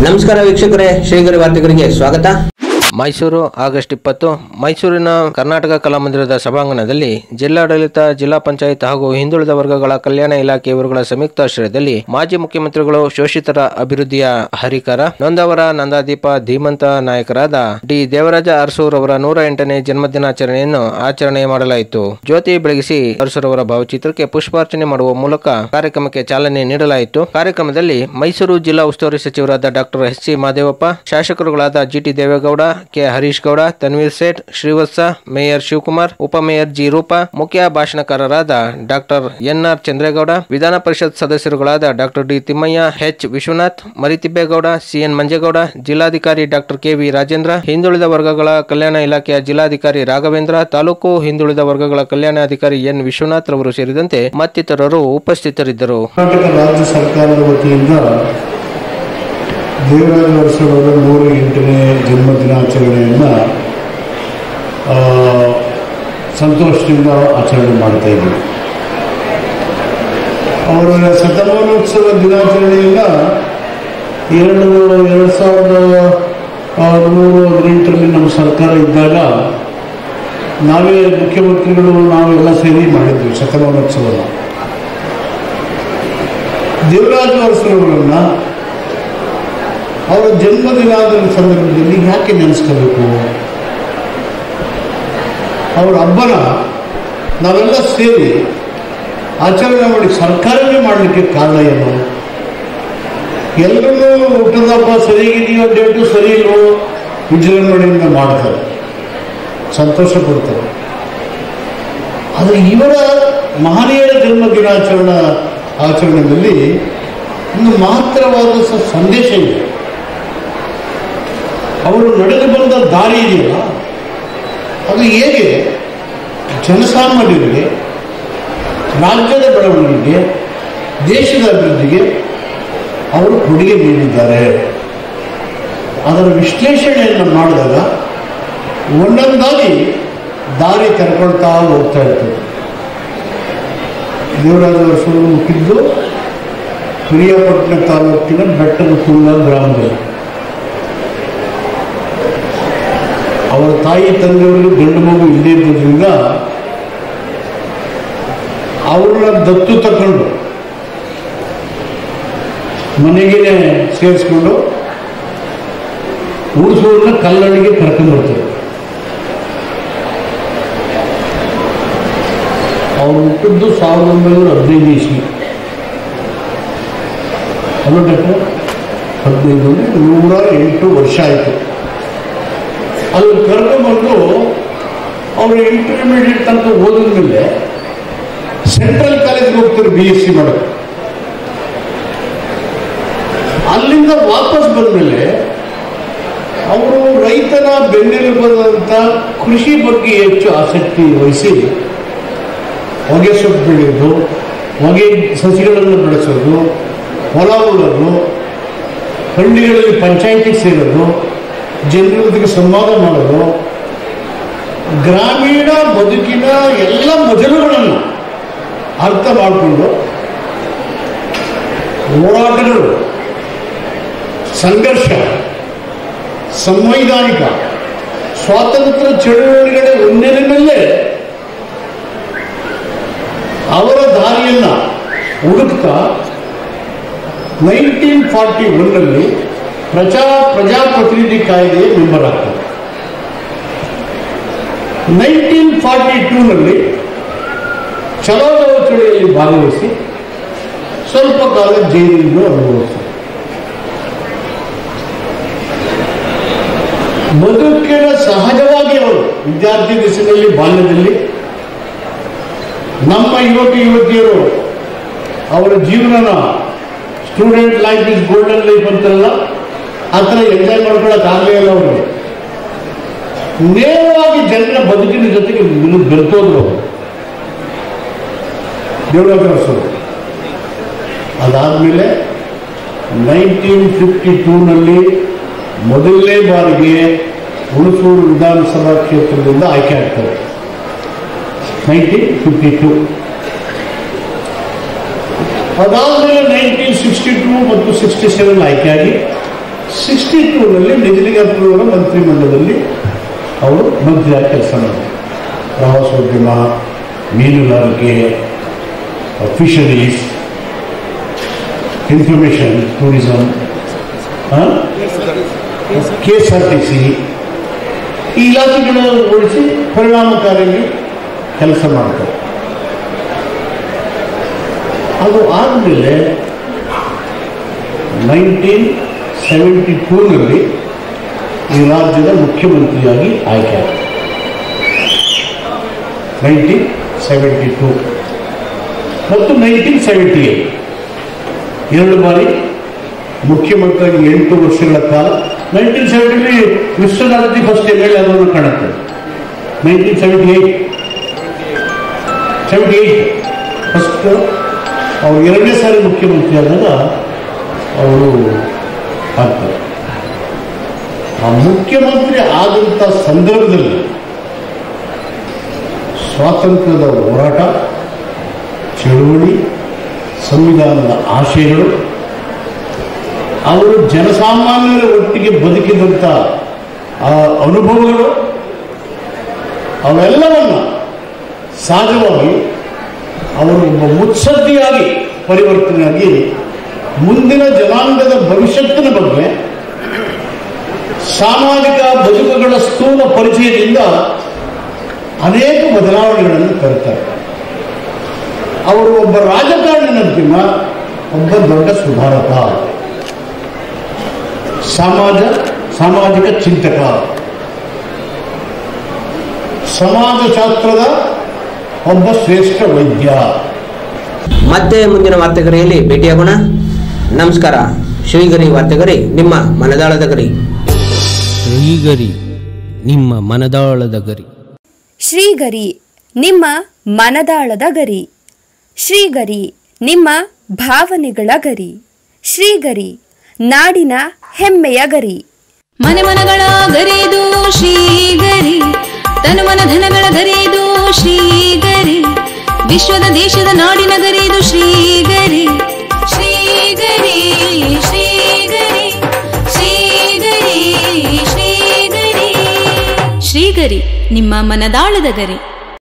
ನಮಸ್ಕಾರ ವೀಕ್ಷಕರೇ ಶ್ರೀಗರಿ ವಾರ್ತೆಗರಿಗೆ ಸ್ವಾಗತ ಮೈಸೂರು ಆಗಸ್ಟ್ ಇಪ್ಪತ್ತು ಮೈಸೂರಿನ ಕರ್ನಾಟಕ ಕಲಾಮಂದಿರದ ಸಭಾಂಗಣದಲ್ಲಿ ಜಿಲ್ಲಾಡಳಿತ ಜಿಲ್ಲಾ ಪಂಚಾಯತ್ ಹಾಗೂ ಹಿಂದುಳಿದ ವರ್ಗಗಳ ಕಲ್ಯಾಣ ಇಲಾಖೆ ಇವರುಗಳ ಸಂಯುಕ್ತಾಶ್ರಯದಲ್ಲಿ ಮಾಜಿ ಮುಖ್ಯಮಂತ್ರಿಗಳು ಶೋಷಿತರ ಅಭಿವೃದ್ಧಿಯ ಹರಿಕಾರ ನೊಂದವರ ನಂದಾದೀಪ ಧೀಮಂತ ನಾಯಕರಾದ ಡಿ ದೇವರಾಜ ಅರಸೂರ್ ಅವರ ನೂರ ಎಂಟನೇ ಜನ್ಮದಿನಾಚರಣೆಯನ್ನು ಆಚರಣೆ ಮಾಡಲಾಯಿತು ಜ್ಯೋತಿ ಬೆಳಗಿಸಿ ಅರಸೂರ್ ಅವರ ಭಾವಚಿತ್ರಕ್ಕೆ ಪುಷ್ಪಾರ್ಚನೆ ಮಾಡುವ ಮೂಲಕ ಕಾರ್ಯಕ್ರಮಕ್ಕೆ ಚಾಲನೆ ನೀಡಲಾಯಿತು ಕಾರ್ಯಕ್ರಮದಲ್ಲಿ ಮೈಸೂರು ಜಿಲ್ಲಾ ಉಸ್ತುವಾರಿ ಸಚಿವರಾದ ಡಾಕ್ಟರ್ ಎಸ್ ಸಿ ಮಾದೇವಪ್ಪ ಶಾಸಕರುಗಳಾದ GT Devegowda K Harish Gowda Tanveer Sait Srivatsa mayor Shivakumar ಉಪಮೇಯರ್ ಜಿ ರೂಪಾ ಮುಖ್ಯ ಭಾಷಣಕಾರರಾದ ಡಾಕ್ಟರ್ ಎನ್ಆರ್ ಚಂದ್ರೇಗೌಡ ವಿಧಾನ ಪರಿಷತ್ ಸದಸ್ಯರುಗಳಾದ doctor D Thimmaiah H Vishwanath Marithibbegowda CN Manjegowda ಜಿಲ್ಲಾಧಿಕಾರಿ ಡಾಕ್ಟರ್ ಕೆವಿ ರಾಜೇಂದ್ರ ಹಿಂದುಳಿದ ವರ್ಗಗಳ ಕಲ್ಯಾಣ ಇಲಾಖೆಯ ಜಿಲ್ಲಾಧಿಕಾರಿ ರಾಘವೇಂದ್ರ ತಾಲೂಕು ಹಿಂದುಳಿದ ವರ್ಗಗಳ ಕಲ್ಯಾಣಾಧಿಕಾರಿ ಎನ್ ವಿಶ್ವನಾಥ್ ರವರು ಸೇರಿದಂತೆ ಮತ್ತಿತರರು ಉಪಸ್ಥಿತರಿದ್ದರು ಕರ್ನಾಟಕ ರಾಜ್ಯ ಸರ್ಕಾರದ ವತಿಯಿಂದ ದೇವರಾಜ ವರ್ಷಗಳ ನೂರ ಎಂಟನೇ ಜನ್ಮ ದಿನಾಚರಣೆಯನ್ನು ಆ, ಸಂತೋಷದಿಂದ ಆಚರಣೆ ಮಾಡ್ತಾ ಇದ್ದೀವಿ ಅವರ ಶತಮಾನೋತ್ಸವ ದಿನಾಚರಣೆಯನ್ನು ಎರಡು ಎರಡು ಸಾವಿರದ ಆ, ಮೂರು ಹದಿನೆಂಟರಲ್ಲಿ ನಮ್ಮ ಸರ್ಕಾರ ಇದ್ದಾಗ ನಾವೇ ಮುಖ್ಯಮಂತ್ರಿಗಳು ನಾವೆಲ್ಲ ಸೇರಿ ಮಾಡಿದ್ವಿ ಶತಮಾನೋತ್ಸವನ ದೇವರಾಜ ಅರಸರವರನ್ನ ಅವರ ಜನ್ಮದಿನದ ಸಂದರ್ಭದಲ್ಲಿ ಯಾಕೆ ನೆನೆಸ್ಕೋಬೇಕು ಅವರ ಹಬ್ಬನ ನಾವೆಲ್ಲ ಸೇರಿ ಆಚರಣೆ ಮಾಡಿ ಸರ್ಕಾರವೇ ಮಾಡಲಿಕ್ಕೆ ಕಾರಣ ಏನು ಎಲ್ಲರೂ ಹುಟ್ಟದ ಹಬ್ಬ ಸರಿಗಿದೆಯೋ ಡೇಟು ಸರಿ ಇಲ್ವೋ ವಿಜೃಂಭಣೆಯಿಂದ ಮಾಡ್ತಾರೆ ಸಂತೋಷ ಪಡ್ತಾರೆ ಆದರೆ ಇವರ ಮಹನೀಯರ ಜನ್ಮ ದಿನಾಚರಣ ಆಚರಣೆಯಲ್ಲಿ ಒಂದು ಮಹತ್ತರವಾದ ಸ- ಸಂದೇಶ ಇದೆ ಅವರು ನಡೆದು ಬಂದ ದಾರಿ ಇದೆಯಲ್ಲ ಅದು ಹೇಗೆ ಜನಸಾಮಾನ್ಯರಿಗೆ ರಾಜ್ಯದ ಬೆಳವಣಿಗೆಗೆ ದೇಶದ ಅಭಿವೃದ್ಧಿಗೆ ಅವರು ಕೊಡುಗೆ ನೀಡಿದ್ದಾರೆ ಅದರ ವಿಶ್ಲೇಷಣೆಯನ್ನು ಮಾಡಿದಾಗ ಒಂದೊಂದಾಗಿ ದಾರಿ ತೆರ್ಕೊಳ್ತಾ ಹೋಗ್ತಾ ಇರ್ತದೆ ದೇವರಾಜ ಅರಸರು ಹುಟ್ಟಿದ್ದು ಪ್ರಿಯಾಪಟ್ಟಣ ತಾಲೂಕಿನ ಬೆಟ್ಟದ ಕುಂದ ಗ್ರಾಮದಲ್ಲಿ ಅವರ ತಾಯಿ ತಂದೆಯವರಿಗೆ ಗಂಡು ಮಗು ಇಲ್ಲದೇ ಇದ್ದದ್ರಿಂದ ಅವ್ರನ್ನ ದತ್ತು ತಕೊಂಡು ಮನೆಗೇನೆ ಸೇರಿಸ್ಕೊಂಡು ಉಳಿಸೋರನ್ನ ಕಲ್ಲಡಿಗೆ ಕರ್ಕೊಂಡ್ಬರ್ತಾರೆ ಅವ್ರು ಹುಟ್ಟಿದ್ದು ಸಾವಿರದ ಒಂಬೈನೂರ ಹದಿನೈದು ಇಸ್ವಿ ಅಲ್ಲ ಡಾಕ್ಟರ್ ಹದಿನೈದು ಅಂದ್ರೆ ನೂರ ಎಂಟು ವರ್ಷ ಆಯಿತು ಅಲ್ಲಿ ಕರ್ಕೊಂಡ್ಬಂದು ಅವರು ಇಂಟರ್ಮೀಡಿಯೇಟ್ ತನಕ ಓದಿದ ಮೇಲೆ ಸೆಂಟ್ರಲ್ ಕಾಲೇಜ್ಗೆ ಹೋಗ್ತಾರೆ ಬಿ ಎಸ್ ಸಿ ಮಾಡೋಕ್ಕೆ ಅಲ್ಲಿಂದ ವಾಪಸ್ ಬಂದಮೇಲೆ ಅವರು ರೈತನ ಬೆನ್ನೆಲುಬಾದಂಥ ಕೃಷಿ ಬಗ್ಗೆ ಹೆಚ್ಚು ಆಸಕ್ತಿ ವಹಿಸಿ ಹೊಗೆ ಸೊಪ್ಪು ಬೆಳೆಯೋದು ಹೊಗೆ ಸಸಿಗಳನ್ನು ಬೆಳೆಸೋದು ಹೊಲ ಉಳೋದು ಹಳ್ಳಿಗಳಲ್ಲಿ ಪಂಚಾಯಿತಿಗೆ ಸೇರೋದು ಜನರೊಂದಿಗೆ ಸಂವಾದ ಮಾಡೋದು ಗ್ರಾಮೀಣ ಬದುಕಿನ ಎಲ್ಲ ಮಜಲುಗಳನ್ನು ಅರ್ಥ ಮಾಡಿಕೊಂಡು ಹೋರಾಟಗಳು ಸಂಘರ್ಷ ಸಂವೈಧಾನಿಕ ಸ್ವಾತಂತ್ರ್ಯ ಚಳುವಳಿಗಳ ಒನ್ನೆಲೆನಲ್ಲೇ ಅವರ ದಾರಿಯನ್ನ ಹುಡುಕ್ತಾ ನೈನ್ಟೀನ್ ಫಾರ್ಟಿ ಒನ್ನಲ್ಲಿ ಪ್ರಜಾ ಪ್ರಜಾಪ್ರತಿನಿಧಿ ಕಾಯ್ದೆಯ ಮೆಂಬರ್ ಆಗ್ತಾರೆ ನೈನ್ಟೀನ್ ಫಾರ್ಟಿ ಟೂನಲ್ಲಿ ಚಲೋದವ ಚಳುವಳಿಯಲ್ಲಿ ಭಾಗವಹಿಸಿ ಸ್ವಲ್ಪ ಕಾಲ ಜೈಲಿನಲ್ಲೂ ಅನುಭವಿಸ್ತಾರೆ ಬದುಕಿನ ಸಹಜವಾಗಿ ಅವರು ವಿದ್ಯಾರ್ಥಿ ದಿಸೆಯಲ್ಲಿ ಬಾಲ್ಯದಲ್ಲಿ ನಮ್ಮ ಯುವಕ ಯುವತಿಯರು ಅವರ ಜೀವನನ student life is golden life ಅಂತಾರಲ್ಲ ಆ ಥರ ಎಂಜಾಯ್ ಮಾಡ್ಕೊಳಕ್ ಆಗಲೇ ಇಲ್ಲ ಅವರು ನೇರವಾಗಿ ಜನರ ಬದುಕಿನ ಜೊತೆಗೆ ಬೆಲ್- ಬೆಳ್ತೋದ್ರು ಅವರು ದೇವರಾಜ ಅರಸರು ಅದಾದಮೇಲೆ ನೈನ್ಟೀನ್ ಫಿಫ್ಟಿ ಟೂನಲ್ಲಿ ಮೊದಲನೇ ಬಾರಿಗೆ ಹುಣಸೂರು ವಿಧಾನಸಭಾ ಕ್ಷೇತ್ರದಿಂದ ಆಯ್ಕೆ ಆಗ್ತಾರೆ ನೈನ್ಟೀನ್ ಫಿಫ್ಟಿ ಟೂ ಅದಾದಮೇಲೆ ನೈನ್ಟೀನ್ ಸಿಕ್ಸ್ಟಿ ಟೂ ಮತ್ತು ಸಿಕ್ಸ್ಟಿ ಸೆವೆನ್ ಆಯ್ಕೆಯಾಗಿ ಸಿಕ್ಸ್ಟಿ ಟೂನಲ್ಲಿ ನಿಜಲಿಂಗಪ್ಪನವರ ಮಂತ್ರಿಮಂಡಲದಲ್ಲಿ ಅವರು ಮಂತ್ರಿಯಾಗಿ ಕೆಲಸ ಮಾಡಿದರು ಪ್ರವಾಸೋದ್ಯಮ ಮೀನುಗಾರಿಕೆ fisheries information tourism K S R T C ಈ ಇಲಾಖೆಗಳನ್ನು ಓಡಿಸಿ ಪರಿಣಾಮಕಾರಿಯಾಗಿ ಕೆಲಸ ಮಾಡ್ತಾರೆ ಅದು ಆದಮೇಲೆ ನೈನ್ಟೀನ್ ಸೆವೆಂಟಿ ಟೂನಲ್ಲಿ ಈ ರಾಜ್ಯದ ಮುಖ್ಯಮಂತ್ರಿಯಾಗಿ ಆಯ್ಕೆ ಆದ ನೈನ್ಟೀನ್ ಸೆವೆಂಟಿ ಟೂ ಮತ್ತು ನೈನ್ಟೀನ್ ಸೆವೆಂಟಿ ಏಟ್ ಎರಡು ಬಾರಿ ಮುಖ್ಯಮಂತ್ರಿಯಾಗಿ ಎಂಟು ವರ್ಷಗಳ ಕಾಲ ನೈನ್ಟೀನ್ ಸೆವೆಂಟಿಲಿ ವಿಶ್ವನಾಥಿ ಫಸ್ಟ್ ಎಮ್ ಎಲ್ ಅದನ್ನು ಕಾಣುತ್ತೆ nineteen seventy eight seventy eight first ಅವ್ರು ಎರಡನೇ ಸಾರಿ ಮುಖ್ಯಮಂತ್ರಿ ಆದಾಗ ಅವರು ಆಗ್ತಾರೆ ಆ ಮುಖ್ಯಮಂತ್ರಿ ಆದಂಥ ಸಂದರ್ಭದಲ್ಲಿ ಸ್ವಾತಂತ್ರ್ಯದ ಹೋರಾಟ ಚಳುವಳಿ ಸಂವಿಧಾನದ ಆಶಯಗಳು ಅವರು ಜನಸಾಮಾನ್ಯರ ಒಟ್ಟಿಗೆ ಬದುಕಿದಂಥ ಆ ಅನುಭವಗಳು ಅವೆಲ್ಲವನ್ನ ಸಹಜವಾಗಿ ಅವರು ಒಬ್ಬ ಮುತ್ಸದ್ದಿಯಾಗಿ ಪರಿವರ್ತನೆಯಾಗಿ ಮುಂದಿನ ಜನಾಂಗದ ಭವಿಷ್ಯತ್ತಿನ ಬಗ್ಗೆ ಸಾಮಾಜಿಕ ಬದುಕುಗಳ ಸ್ಥೂಲ ಪರಿಚಯದಿಂದ ಅನೇಕ ಬದಲಾವಣೆಗಳನ್ನು ತರುತ್ತಾರೆ ಅವರು ಒಬ್ಬ ರಾಜಕಾರಣಿನಂತಿನ ಒಬ್ಬ ದೊಡ್ಡ ಸುಧಾರಕ ಸಮಾಜ ಸಾಮಾಜಿಕ ಚಿಂತಕ ಸಮಾಜಶಾಸ್ತ್ರದ ಒಬ್ಬ ಶ್ರೇಷ್ಠ ವೈದ್ಯ ಮತ್ತೆ ಮುಂದಿನ ವಾರ್ತೆಗರಿಯಲ್ಲಿ ಭೇಟಿಯಾಗೋಣ ನಮಸ್ಕಾರ ಶ್ರೀಗರಿ ವಾರ್ತೆಗರಿ ನಿಮ್ಮ ಮನದಾಳದ ಗರಿ ಶ್ರೀಗರಿ ನಿಮ್ಮ ಮನದಾಳದ ಗರಿ ಶ್ರೀಗರಿ ನಿಮ್ಮ ಮನದಾಳದ ಗರಿ ಶ್ರೀಗರಿ ನಿಮ್ಮ ಭಾವನೆಗಳ ಗರಿ ಶ್ರೀಗರಿ ನಾಡಿನ ಹೆಮ್ಮೆಯ ಗರಿ ಮನೆ ಮನಗಳ ಗರಿದು ಶ್ರೀಗರಿ ತನುಮನ ಧನಗಳ ಗರಿದು ಶ್ರೀಗರಿ ವಿಶ್ವದ ದೇಶದ ನಾಡಿನ ಗರಿದು ಶ್ರೀಗರಿ ಶ್ರೀಗರಿ ಶ್ರೀಗರಿ ಶ್ರೀಗರಿ ಶ್ರೀಗರಿ ಶ್ರೀಗರಿ ನಿಮ್ಮ ಮನದಾಳದ ಗರಿ